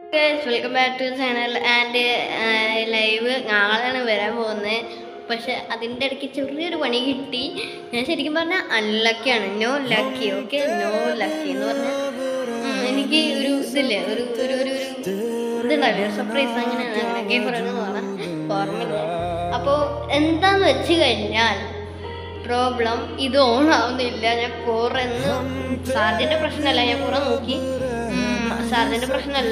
Welcome back to channel and live നാളെയാണ് വരാൻ പോകുന്നത് പക്ഷെ അതിൻ്റെ ഇടയ്ക്ക് ചെറിയൊരു പണി കിട്ടി ഞാൻ ശരിക്കും പറഞ്ഞാൽ അൺലക്കിയാണ് no lucky okay no lucky എന്ന് പറഞ്ഞാൽ ഉം, എനിക്ക് ഒരു ഇതില്ലേ ഒരു ഒരു ഒരു ഒരു ഇതുണ്ടാവില്ലേ സർപ്രൈസ് അങ്ങനെ അങ്ങനെയൊക്കെ പറയണമെന്ന് പറഞ്ഞാൽ ഓർമ്മയില്ല അപ്പോൾ എന്താന്ന് വെച്ച് കഴിഞ്ഞാൽ പ്രോബ്ലം ഇത് ഓൺ ആവുന്നില്ല ഞാൻ കുറേ സാറിൻ്റെ പ്രശ്നമല്ല ഞാൻ കുറേ നോക്കി സാറിൻ്റെ പ്രശ്നമല്ല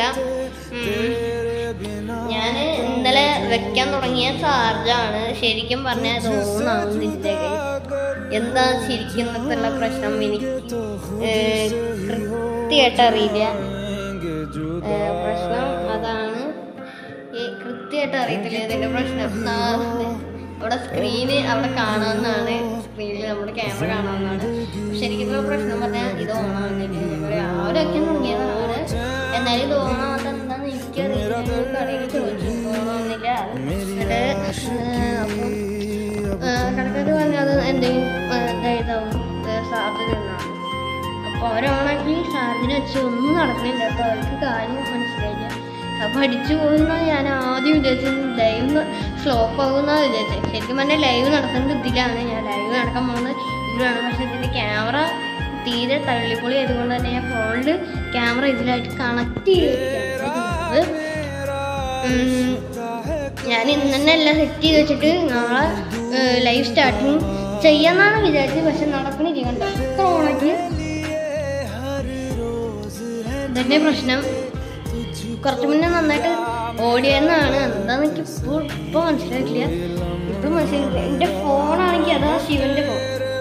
ഞാൻ ഇന്നലെ വെക്കാൻ തുടങ്ങിയ ചാർജാണ് ശരിക്കും പറഞ്ഞാൽ ഇത് ഓൺ ആവുന്നില്ല guys. എന്താ ശരിക്കും എന്നൊക്കെയുള്ള പ്രശ്നം എനിക്ക് ഏർ, കൃത്യമായിട്ട് അറിയില്ല ഏർ, പ്രശ്നം അതാണ് ഈ കൃത്യമായിട്ട് അറിയത്തില്ല ഇതിന്റെ പ്രശ്നം ആ, അവിടെ സ്ക്രീന് അവിടെ കാണാവുന്നതാണ് സ്ക്രീനിൽ നമ്മുടെ ക്യാമറ കാണാവുന്നതാണ് ശരിക്കും ഇതിന്റെ പ്രശ്നം പറഞ്ഞാൽ ഇത് ഓണാവുന്നില്ല ഞങ്ങൾ രാവിലെ ഒക്കെ തുടങ്ങിയതാണ് എന്നാലും ഇത് ഓണാവാത്ത എന്താന്ന് എനിക്കറിയില്ല ഞങ്ങൾ കടയിൽ ചോദിച്ചു ഓണാവുന്നില്ല എന്നിട്ട് അപ്പം കടക്കാർ പറഞ്ഞത് എന്തെങ്കിലും ഇതായതാവും സാധ്യതയാണ് അപ്പോൾ അവരാണെങ്കിൽ സാറിന് വെച്ച് ഒന്നും നടക്കണില്ല അപ്പോൾ അവർക്ക് കാര്യം മനസ്സിലായില്ല അപ്പോൾ അടിച്ചു പോകുന്ന ഞാൻ ആദ്യം വിചാരിച്ചത് ലൈവ് സ്ലോപ്പ് ആകുന്ന വിചാരിച്ചത് ശരിക്കും പറഞ്ഞാൽ ലൈവ് നടക്കുന്നത് ഇതിലാണ് ഞാൻ ലൈവ് നടക്കാൻ പോകുന്നത് ഇതിലാണ് പക്ഷേ ഇതിൻ്റെ ക്യാമറ തീരെ തള്ളിപ്പൊളി ആയതുകൊണ്ട് തന്നെ ഞാൻ ഫോണിൽ ക്യാമറ ഇതിലായിട്ട് കണക്ട് ചെയ്തിരിക്കുന്നത് ഉം, ഞാൻ ഇന്ന് തന്നെ എല്ലാം സെറ്റ് ചെയ്ത് വെച്ചിട്ട് നാളെ ലൈവ് സ്റ്റാർട്ടിങ് ചെയ്യാന്നാണ് വിചാരിച്ചത് പക്ഷെ നടക്കണില്ല കണ്ടോ ഇത്ര ഓണാക്കി ഇതന്നെ പ്രശ്നം കുറച്ച് മുന്നേ നന്നായിട്ട് ഓടിയെന്നാണ് എന്താന്ന് എനിക്ക് ഇപ്പോൾ ഇപ്പോൾ മനസ്സിലായിട്ടില്ല ഇപ്പം മനസ്സിലായിട്ടില്ല എൻ്റെ ഫോണാണെങ്കിൽ അതാ ശിവൻ്റെ ഫോൺ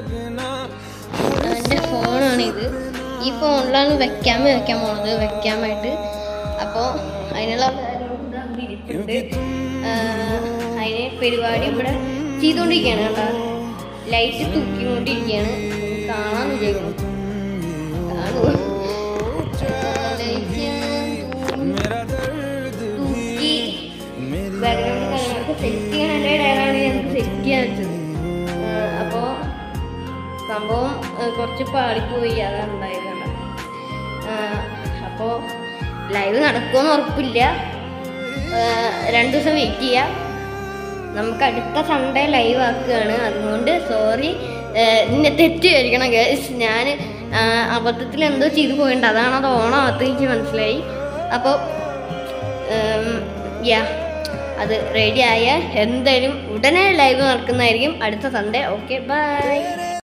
എൻ്റെ ഫോണാണ് ഇത് ഈ ഫോണിലാണ് വെക്കാൻ വെക്കാൻ പോണത് വെക്കാമായിട്ട് അപ്പോൾ അതിനുള്ള കാര്യങ്ങളൊക്കെ ദാ ഇവിടെ ഇരിപ്പുണ്ട്. ആഹ് അതിന് പരിപാടി ഇവിടെ ചെയ്തുകൊണ്ടിരിക്കുകയാണ് കേട്ടോ ലൈറ്റ് തൂക്കിക്കൊണ്ടിരിക്കുകയാണ് കാണാൻ വിചാരിക്കുന്നു കാണുമോ ലൈറ്റ് തൂക്കി ബാക്ക്ഗ്രൗണ്ട് കാര്യങ്ങളൊക്കെ സെറ്റ് ചെയ്യാൻ എൻ്റെ ഇടയിലാണ് ഞാൻ സെറ്റ് ചെയ്യാൻ വെച്ചത് അപ്പോൾ സംഭവം ആ, കുറച്ച് പാളിപ്പോയി അതാണ് ഉണ്ടായത് അപ്പോൾ ലൈവ് നടക്കുമെന്ന് ഉറപ്പില്ല ആ, രണ്ട് ദിവസം വെയിറ്റ് ചെയ്യാം നമുക്ക് അടുത്ത സൺഡേ ലൈവ് ആക്കുകയാണ് അതുകൊണ്ട് സോറി നിന്നെ തെറ്റുമായിരിക്കണം ഗേസ് ഞാൻ അബദ്ധത്തിൽ എന്തോ ചെയ്തു പോയിട്ടുണ്ട് അതാണ് അത് ഓണാകത്ത് എനിക്ക് മനസ്സിലായി അപ്പോൾ യാ അത് റെഡി ആയ എന്തായാലും ഉടനെ ലൈവ് നടക്കുന്നതായിരിക്കും അടുത്ത സൺഡേ ഓക്കെ ബൈ